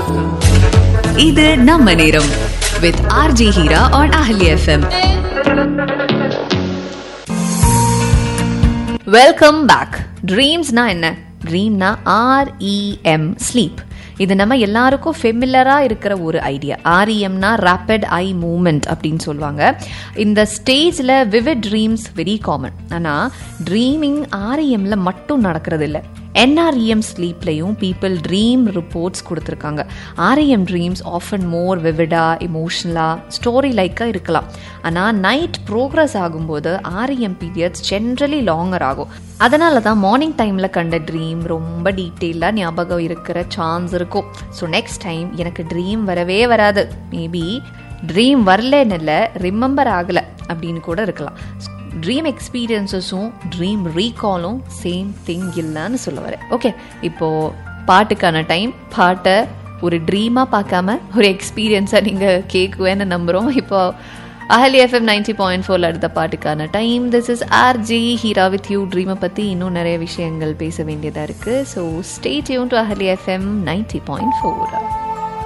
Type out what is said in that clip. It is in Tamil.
இது நம்ம நேரம் with RG Heera on Ahali FM welcome back ட்ரீம்ஸ்னா என்ன ட்ரீம்னா ஆர்இஎம் ஸ்லீப் இது நம்ம எல்லாருக்கும் ஃபெமிலராக இருக்கிற ஒரு ஐடியா ஆர்இஎம்னா ரேப்பிட் ஐ மூமெண்ட் அப்படின்னு சொல்லுவாங்க இந்த ஸ்டேஜில் விவிட் ட்ரீம்ஸ் வெரி காமன் ஆனால் ட்ரீமிங் ஆர்இஎம்ல மட்டும் நடக்கிறது இல்லை என்ஆர்இஎம் ஸ்லீப்லையும் பீப்புள் ட்ரீம் ரிப்போர்ட்ஸ் கொடுத்துருக்காங்க ஆர்இஎம் ட்ரீம்ஸ் ஆஃபன் மோர் விவிடாக இமோஷ்னலாக ஸ்டோரி லைக்காக இருக்கலாம் ஆனால் நைட் ப்ரோக்ரஸ் ஆகும்போது ஆர்இஎம் பீரியட்ஸ் ஜென்ரலி லாங்கர் ஆகும் அதனால தான் மார்னிங் டைமில் கண்ட ட்ரீம் ரொம்ப டீட்டெயிலாக ஞாபகம் இருக்கிற சான்ஸ் இருக்கும் ஸோ நெக்ஸ்ட் டைம் எனக்கு ட்ரீம் வரவே வராது மேபி ட்ரீம் வரலன்னு இல்லை ரிமெம்பர் ஆகலை அப்படின்னு கூட இருக்கலாம் ட்ரீம் எக்ஸ்பீரியன்ஸஸும் ட்ரீம் ரீகாலும் சேம் திங் இல்லைன்னு சொல்ல வரேன் ஓகே இப்போது பாட்டுக்கான டைம் பாட்டை ஒரு ட்ரீமாக பார்க்காம ஒரு எக்ஸ்பீரியன்ஸாக நீங்கள் கேட்குவேன்னு நம்புகிறோம் இப்போ அஹலி எஃப்எம் நைன்டி பாயிண்ட் ஃபோரில் அடுத்த பாட்டுக்கான time this is R G Heera with you ட்ரீமை பற்றி இன்னும் நிறைய விஷயங்கள் பேச வேண்டியதாக இருக்குது so stay tuned to Ahali FM ninety point four